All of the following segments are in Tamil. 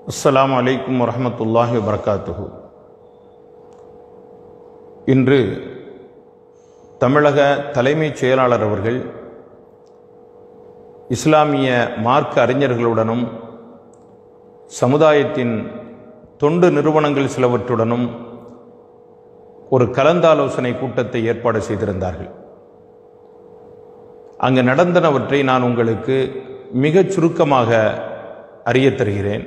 அஸ்ஸலாமு அலைக்கும் வரஹ்மத்துல்லாஹி வபரகாத்துஹு இன்று தமிழக தலைமைச் செயலாளர் அவர்கள் இஸ்லாமிய மார்க்க அறிஞர்களுடனும் சமுதாயத்தின் தொண்டு நிறுவனங்கள் சிலவற்றுடனும் ஒரு கலந்தாலோசனை கூட்டத்தை ஏற்பாடு செய்திருந்தார்கள் அங்கு நடந்தனவற்றை நான் உங்களுக்கு மிகச் சுருக்கமாக அறியத் தருகிறேன்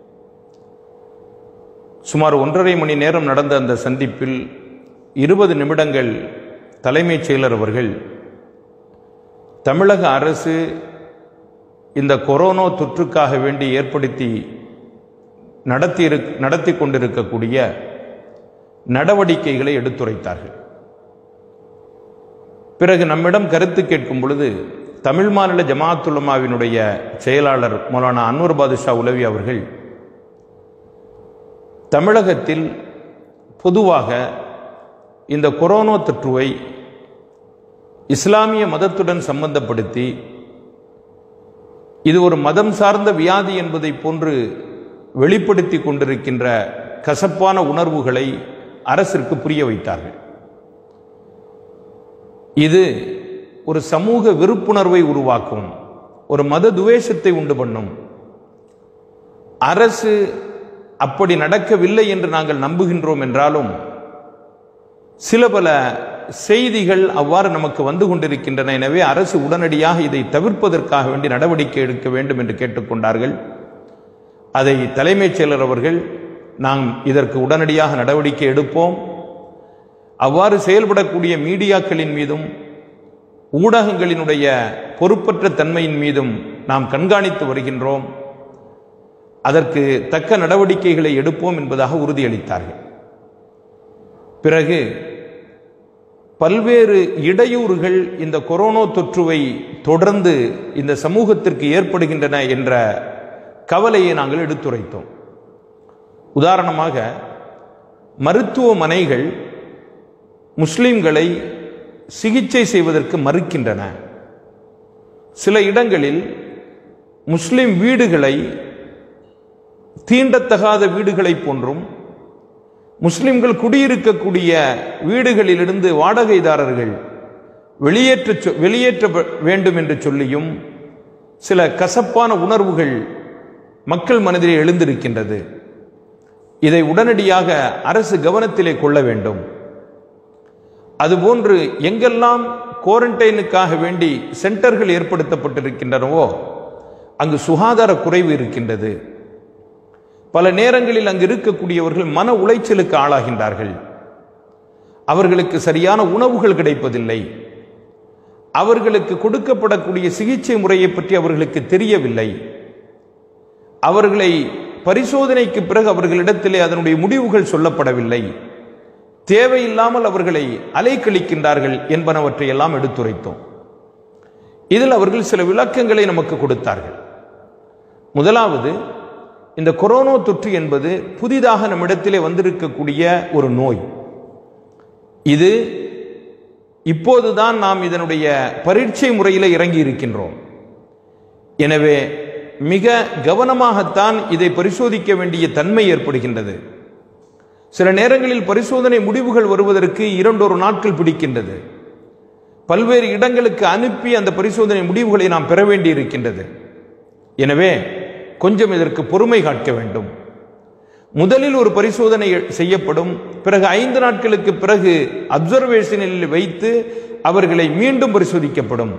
சுமார் ஒன்றரை மணி நேரம் நடந்த அந்த சந்திப்பில் இருபது நிமிடங்கள் தலைமைச் செயலர் அவர்கள் தமிழக அரசு இந்த கொரோனா தொற்றுக்காக வேண்டி ஏற்படுத்தி நடத்தி நடத்தி கொண்டிருக்கக்கூடிய நடவடிக்கைகளை எடுத்துரைத்தார்கள் பிறகு நம்மிடம் கருத்து கேட்கும் பொழுது தமிழ் மாநில ஜமாத்துல்லமாவினுடைய செயலாளர் மௌலானா அன்வர் பாதுஷா உலவி அவர்கள் தமிழகத்தில் பொதுவாக இந்த கொரோனா தொற்றுவை இஸ்லாமிய மதத்துடன் சம்பந்தப்படுத்தி இது ஒரு மதம் சார்ந்த வியாதி என்பதை போன்று வெளிப்படுத்தி கொண்டிருக்கின்ற கசப்பான உணர்வுகளை அரசிற்கு புரிய வைத்தார்கள் இது ஒரு சமூக வெறுப்புணர்வை உருவாக்கும் ஒரு மத துவேஷத்தை உண்டு பண்ணும் அரசு அப்படி நடக்கவில்லை என்று நாங்கள் நம்புகின்றோம் என்றாலும் சில பல செய்திகள் அவ்வாறு நமக்கு வந்து கொண்டிருக்கின்றன எனவே அரசு உடனடியாக இதை தவிர்ப்பதற்காக வேண்டி நடவடிக்கை எடுக்க வேண்டும் என்று கேட்டுக்கொண்டார்கள் அதை தலைமைச் செயலர் அவர்கள் நாம் இதற்கு உடனடியாக நடவடிக்கை எடுப்போம் அவ்வாறு செயல்படக்கூடிய மீடியாக்களின் மீதும் ஊடகங்களினுடைய பொறுப்பற்ற தன்மையின் மீதும் நாம் கண்காணித்து வருகின்றோம் அதற்கு தக்க நடவடிக்கைகளை எடுப்போம் என்பதாக உறுதியளித்தார்கள் பிறகு பல்வேறு இடையூறுகள் இந்த கொரோனா தொற்றுவை தொடர்ந்து இந்த சமூகத்திற்கு ஏற்படுகின்றன என்ற கவலையை நாங்கள் எடுத்துரைத்தோம் உதாரணமாக மருத்துவமனைகள் முஸ்லிம்களை சிகிச்சை செய்வதற்கு மறுக்கின்றன சில இடங்களில் முஸ்லிம் வீடுகளை தீண்டத்தகாத வீடுகளை போன்றும் முஸ்லிம்கள் குடியிருக்கக்கூடிய வீடுகளிலிருந்து வாடகைதாரர்கள் வெளியேற்ற வெளியேற்ற வேண்டும் என்று சொல்லியும் சில கசப்பான உணர்வுகள் மக்கள் மனதிலே எழுந்திருக்கின்றது இதை உடனடியாக அரசு கவனத்திலே கொள்ள வேண்டும் அதுபோன்று எங்கெல்லாம் குவாரண்டைனுக்காக வேண்டி சென்டர்கள் ஏற்படுத்தப்பட்டிருக்கின்றனவோ அங்கு சுகாதார குறைவு இருக்கின்றது பல நேரங்களில் அங்கு இருக்கக்கூடியவர்கள் மன உளைச்சலுக்கு ஆளாகின்றார்கள் அவர்களுக்கு சரியான உணவுகள் கிடைப்பதில்லை அவர்களுக்கு கொடுக்கப்படக்கூடிய சிகிச்சை முறையை பற்றி அவர்களுக்கு தெரியவில்லை அவர்களை பரிசோதனைக்கு பிறகு அவர்களிடத்திலே அதனுடைய முடிவுகள் சொல்லப்படவில்லை தேவையில்லாமல் அவர்களை அலைக்கழிக்கின்றார்கள் என்பனவற்றை எல்லாம் எடுத்துரைத்தோம் இதில் அவர்கள் சில விளக்கங்களை நமக்கு கொடுத்தார்கள் முதலாவது இந்த கொரோனா தொற்று என்பது புதிதாக நம்மிடத்திலே வந்திருக்கக்கூடிய ஒரு நோய் இது இப்போதுதான் நாம் இதனுடைய பரீட்சை முறையில் இறங்கி இருக்கின்றோம் எனவே மிக கவனமாகத்தான் இதை பரிசோதிக்க வேண்டிய தன்மை ஏற்படுகின்றது சில நேரங்களில் பரிசோதனை முடிவுகள் வருவதற்கு இரண்டொரு நாட்கள் பிடிக்கின்றது பல்வேறு இடங்களுக்கு அனுப்பி அந்த பரிசோதனை முடிவுகளை நாம் பெற வேண்டி இருக்கின்றது எனவே கொஞ்சம் இதற்கு பொறுமை காக்க வேண்டும் முதலில் ஒரு பரிசோதனை செய்யப்படும் பிறகு ஐந்து நாட்களுக்கு பிறகு அப்சர்வேஷனில் வைத்து அவர்களை மீண்டும் பரிசோதிக்கப்படும்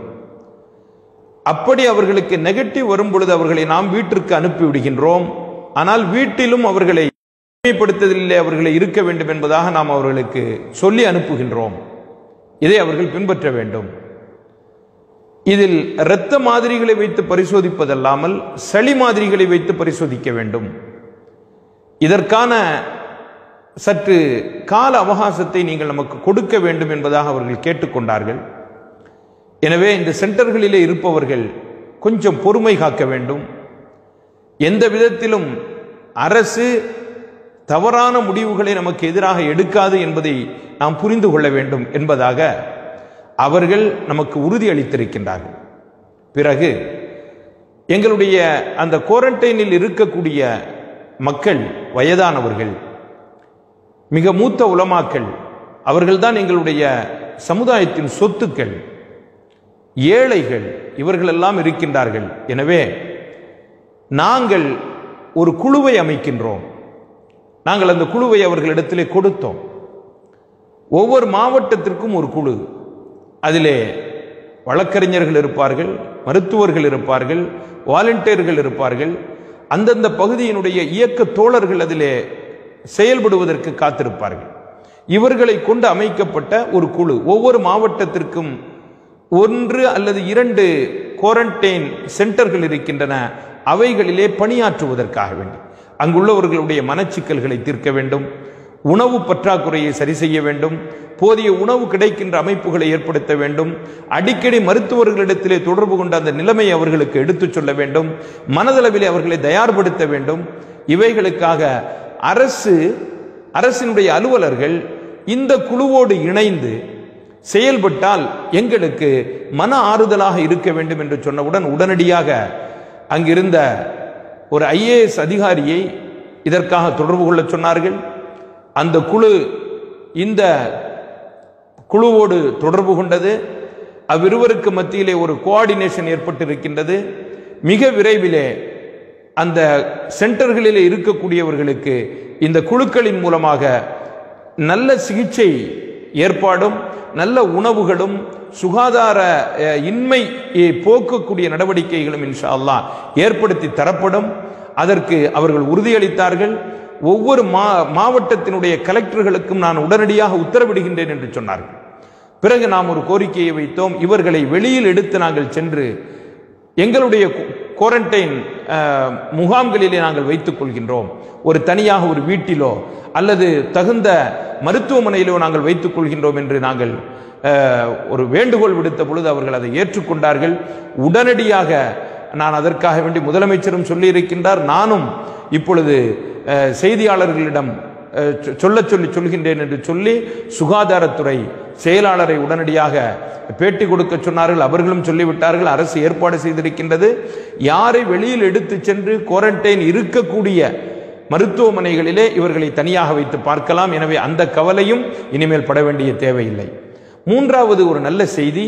அப்படி அவர்களுக்கு நெகட்டிவ் வரும் பொழுது அவர்களை நாம் வீட்டிற்கு அனுப்பி விடுகின்றோம் ஆனால் வீட்டிலும் அவர்களை தனிமைப்படுத்ததிலே அவர்களை இருக்க வேண்டும் என்பதாக நாம் அவர்களுக்கு சொல்லி அனுப்புகின்றோம் இதை அவர்கள் பின்பற்ற வேண்டும் இதில் இரத்த மாதிரிகளை வைத்து பரிசோதிப்பதல்லாமல் சளி மாதிரிகளை வைத்து பரிசோதிக்க வேண்டும் இதற்கான சற்று கால அவகாசத்தை நீங்கள் நமக்கு கொடுக்க வேண்டும் என்பதாக அவர்கள் கேட்டுக்கொண்டார்கள் எனவே இந்த சென்டர்களிலே இருப்பவர்கள் கொஞ்சம் பொறுமை காக்க வேண்டும் எந்த விதத்திலும் அரசு தவறான முடிவுகளை நமக்கு எதிராக எடுக்காது என்பதை நாம் புரிந்து கொள்ள வேண்டும் என்பதாக அவர்கள் நமக்கு உறுதி அளித்திருக்கின்றார்கள் பிறகு எங்களுடைய அந்த குவாரண்டைனில் இருக்கக்கூடிய மக்கள் வயதானவர்கள் மிக மூத்த உலமாக்கள் அவர்கள்தான் எங்களுடைய சமுதாயத்தின் சொத்துக்கள் ஏழைகள் இவர்களெல்லாம் இருக்கின்றார்கள் எனவே நாங்கள் ஒரு குழுவை அமைக்கின்றோம் நாங்கள் அந்த குழுவை அவர்களிடத்திலே கொடுத்தோம் ஒவ்வொரு மாவட்டத்திற்கும் ஒரு குழு அதிலே வழக்கறிஞர்கள் இருப்பார்கள் மருத்துவர்கள் இருப்பார்கள் வாலண்டியர்கள் இருப்பார்கள் அந்தந்த பகுதியினுடைய இயக்க தோழர்கள் அதிலே செயல்படுவதற்கு காத்திருப்பார்கள் இவர்களை கொண்டு அமைக்கப்பட்ட ஒரு குழு ஒவ்வொரு மாவட்டத்திற்கும் ஒன்று அல்லது இரண்டு குவாரண்டைன் சென்டர்கள் இருக்கின்றன அவைகளிலே பணியாற்றுவதற்காக வேண்டி அங்குள்ளவர்களுடைய மனச்சிக்கல்களை தீர்க்க வேண்டும் உணவு பற்றாக்குறையை சரி செய்ய வேண்டும் போதிய உணவு கிடைக்கின்ற அமைப்புகளை ஏற்படுத்த வேண்டும் அடிக்கடி மருத்துவர்களிடத்திலே தொடர்பு கொண்ட அந்த நிலைமை அவர்களுக்கு எடுத்துச் சொல்ல வேண்டும் மனதளவிலே அவர்களை தயார்படுத்த வேண்டும் இவைகளுக்காக அரசு அரசினுடைய அலுவலர்கள் இந்த குழுவோடு இணைந்து செயல்பட்டால் எங்களுக்கு மன ஆறுதலாக இருக்க வேண்டும் என்று சொன்னவுடன் உடனடியாக அங்கிருந்த ஒரு ஐஏஎஸ் அதிகாரியை இதற்காக தொடர்பு கொள்ள சொன்னார்கள் அந்த குழு இந்த குழுவோடு தொடர்பு கொண்டது அவ்விருவருக்கு மத்தியிலே ஒரு கோஆர்டினேஷன் ஏற்பட்டிருக்கின்றது மிக விரைவிலே அந்த சென்டர்களிலே இருக்கக்கூடியவர்களுக்கு இந்த குழுக்களின் மூலமாக நல்ல சிகிச்சை ஏற்பாடும் நல்ல உணவுகளும் சுகாதார அஹ், இன்மையை போக்கக்கூடிய நடவடிக்கைகளும் இன்ஷா அல்லாஹ் ஏற்படுத்தி தரப்படும் அதற்கு அவர்கள் உறுதியளித்தார்கள் ஒவ்வொரு மா மாவட்டத்தினுடைய கலெக்டர்களுக்கும் நான் உடனடியாக உத்தரவிடுகின்றேன் என்று சொன்னார்கள் பிறகு நாம் ஒரு கோரிக்கையை வைத்தோம் இவர்களை வெளியில் எடுத்து நாங்கள் சென்று எங்களுடைய குவாரண்டைன் முகாம்களிலே நாங்கள் வைத்துக் கொள்கின்றோம் ஒரு தனியாக ஒரு வீட்டிலோ அல்லது தகுந்த மருத்துவமனையிலோ நாங்கள் வைத்துக் கொள்கின்றோம் என்று நாங்கள் அஹ், ஒரு வேண்டுகோள் விடுத்த பொழுது அவர்கள் அதை ஏற்றுக்கொண்டார்கள் உடனடியாக நான் அதற்காக வேண்டி முதலமைச்சரும் சொல்லியிருக்கின்றார் நானும் இப்பொழுது அஹ், செய்தியாளர்களிடம் அஹ், சொ- சொல்லச் சொல்லி சொல்கின்றேன் என்று சொல்லி சுகாதாரத்துறை செயலாளரை உடனடியாக பேட்டி கொடுக்க சொன்னார்கள் அவர்களும் சொல்லிவிட்டார்கள் அரசு ஏற்பாடு செய்திருக்கின்றது யாரை வெளியில் எடுத்து சென்று குவாரண்டைன் இருக்கக்கூடிய மருத்துவமனைகளிலே இவர்களை தனியாக வைத்து பார்க்கலாம் எனவே அந்த கவலையும் இனிமேல் பட வேண்டிய தேவையில்லை மூன்றாவது ஒரு நல்ல செய்தி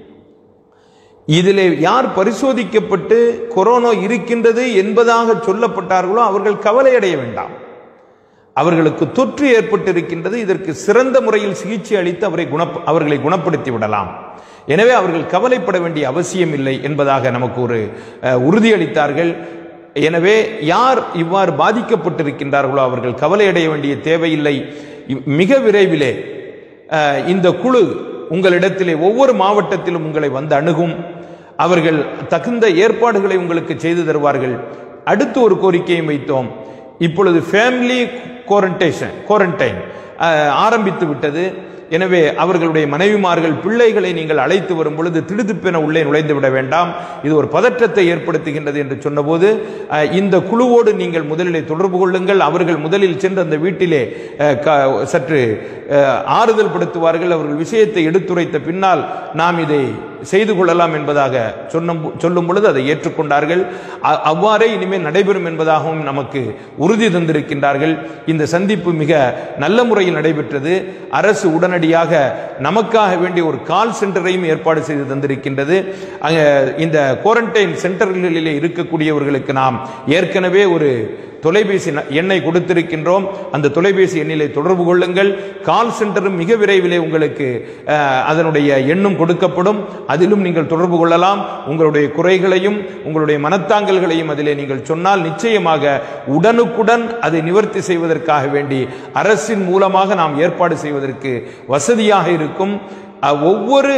இதிலே யார் பரிசோதிக்கப்பட்டு கொரோனா இருக்கின்றது என்பதாக சொல்லப்பட்டார்களோ அவர்கள் கவலையடைய வேண்டாம் அவர்களுக்கு தொற்று ஏற்பட்டிருக்கின்றது இதற்கு சிறந்த முறையில் சிகிச்சை அளித்து அவரை குண அவர்களை குணப்படுத்தி விடலாம் எனவே அவர்கள் கவலைப்பட வேண்டிய அவசியம் இல்லை என்பதாக நமக்கு ஒரு அஹ், உறுதியளித்தார்கள் எனவே யார் இவ்வாறு பாதிக்கப்பட்டிருக்கின்றார்களோ அவர்கள் கவலையடைய வேண்டிய தேவையில்லை இ- மிக விரைவிலே அஹ், இந்த குழு உங்களிடத்திலே ஒவ்வொரு மாவட்டத்திலும் உங்களை வந்து அணுகும் அவர்கள் தகுந்த ஏற்பாடுகளை உங்களுக்கு செய்து தருவார்கள் அடுத்து ஒரு கோரிக்கையும் வைத்தோம் இப்பொழுது ஃபேமிலி குவாரண்டைஷன் குவாரண்டைன் ஆரம்பித்து விட்டது எனவே அவர்களுடைய மனைவிமார்கள் பிள்ளைகளை நீங்கள் அழைத்து வரும் பொழுது திடுதிப்பென உள்ளே நுழைந்து விட வேண்டாம் இது ஒரு பதற்றத்தை ஏற்படுத்துகின்றது என்று சொன்னபோது அஹ், இந்த குழுவோடு நீங்கள் முதலிலே தொடர்பு கொள்ளுங்கள் அவர்கள் முதலில் சென்று அந்த வீட்டிலே அஹ், க- சற்று அஹ், ஆறுதல் படுத்துவார்கள் அவர்கள் விஷயத்தை எடுத்துரைத்த பின்னால் நாம் இதை செய்து கொள்ளலாம் என்பதாக சொன்னும் சொல்லும் பொழுது அதை ஏற்றுக்கொண்டார்கள் அ- அவ்வாறே இனிமேல் நடைபெறும் என்பதாகவும் நமக்கு உறுதி தந்திருக்கின்றார்கள் இந்த சந்திப்பு மிக நல்ல முறையில் நடைபெற்றது அரசு உடனடியாக நமக்காக வேண்டிய ஒரு கால் சென்டரையும் ஏற்பாடு செய்து தந்திருக்கின்றது அங்க இந்த குவாரண்டைன் சென்டர்களிலே இருக்கக்கூடியவர்களுக்கு நாம் ஏற்கனவே ஒரு தொலைபேசி ந- எண்ணை கொடுத்திருக்கின்றோம் அந்த தொலைபேசி எண்ணிலே தொடர்பு கொள்ளுங்கள் கால் சென்டரும் மிக விரைவிலே உங்களுக்கு அஹ், அதனுடைய எண்ணும் கொடுக்கப்படும் அதிலும் நீங்கள் தொடர்பு கொள்ளலாம் உங்களுடைய குறைகளையும் உங்களுடைய மனத்தாங்கல்களையும் அதிலே நீங்கள் சொன்னால் நிச்சயமாக உடனுக்குடன் அதை நிவர்த்தி செய்வதற்காக வேண்டி அரசின் மூலமாக நாம் ஏற்பாடு செய்வதற்கு வசதியாக இருக்கும் அஹ், ஒவ்வொரு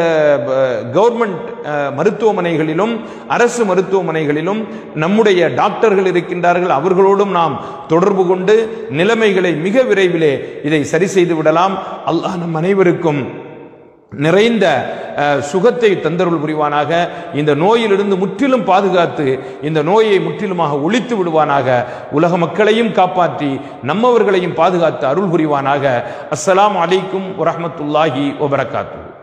கவர்மெண்ட் மருத்துவமனைகளிலும் அரசு மருத்துவமனைகளிலும் நம்முடைய டாக்டர்கள் இருக்கின்றார்கள் அவர்களோடும் நாம் தொடர்பு கொண்டு நிலைமைகளை மிக விரைவிலே இதை சரி செய்து விடலாம் அல்லாஹ் நம் அனைவருக்கும் நிறைந்த அஹ், சுகத்தை தந்தருள் புரிவானாக இந்த நோயிலிருந்து முற்றிலும் பாதுகாத்து இந்த நோயை முற்றிலுமாக ஒழித்து விடுவானாக உலக மக்களையும் காப்பாற்றி நம்மவர்களையும் பாதுகாத்து அருள் புரிவானாக அஸ்ஸலாமு அலைக்கும் வரஹ்மத்துல்லாஹி வபரகாத்து